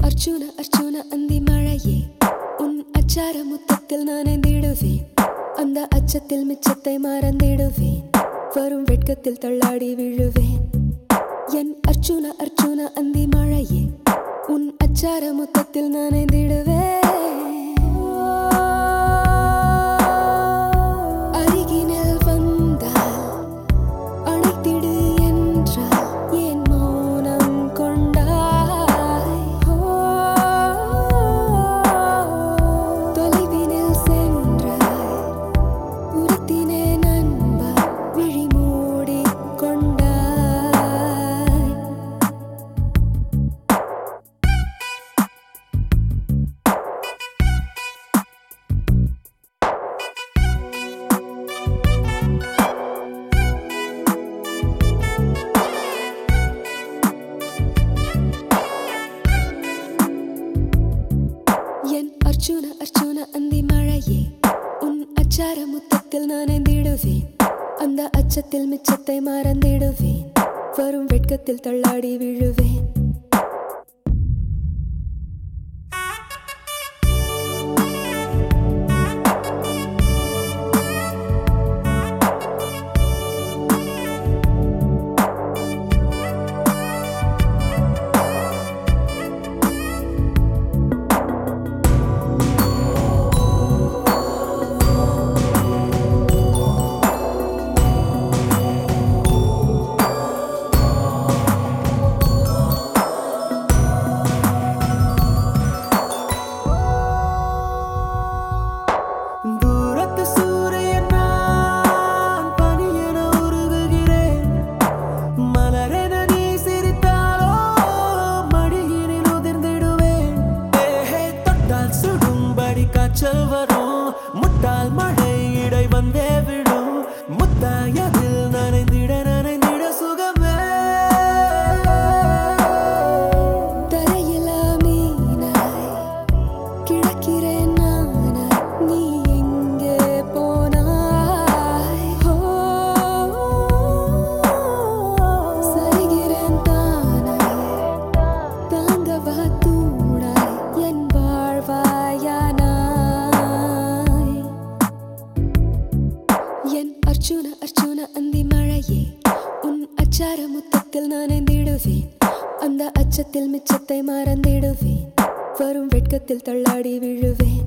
அர்ஜுன அர்ஜுன அந்தி மழையே உன் அச்சார முத்தத்தில் நனைந்திடுவேன் அந்த அச்சத்தில் மிச்சத்தை மறந்திடுவேன் வரும் வெட்கத்தில் தள்ளாடி விழுவேன் என் அர்ஜுன அர்ஜுன அந்தி மழையே உன் அச்சார முத்தத்தில் நனைந்திடுவேன் அருகினில் வந்தால் அழைத்திடு என்றால் என் மௌனம் கொண்டாய் ஓ, தொலைவினில் சென்றாய் உறுத்தினேன் அன்பா விழி மூடிக் கொண்டாய் என் அர்ஜுன அர்ஜுன அந்தி மழையே உன் அச்சார முத்தத்தில் நனைந்திடுவேன் அந்த அச்சத்தில் மிச்சத்தை மறந்திடுவேன் வரும் வெட்கத்தில் தள்ளாடி விழுவேன் தூரத்து சூரியன் நான் பனியென உருகுகிறேன் மலரென நீ சிரித்தாலோ மடியினில் உதிர்ந்திடுவேன் ஏஹே தொட்டால் சுடும்படி காய்ச்சல் வரும் முட்டால் மழை இடை வந்தே விடும் முத்தாயதில் நனைந்திட நனைந்திட சுகமே தரையிலா மீனாய் கிடக்கிறேன் நானாய் நீ எங்கே போனாய் ஓ, சரிகிறேன் தானாய் தாங்கவா தூணாய் என் வாழ்வாயானாய் என் அர்ஜுன அர்ஜுன அந்தி மழையே உன் அச்சார முத்தத்தில் நனைந்திடுவேன் அந்த அச்சத்தில் மிச்சத்தை மறந்திடுவேன் வரும் வெட்கத்தில் தள்ளாடி விழுவேன்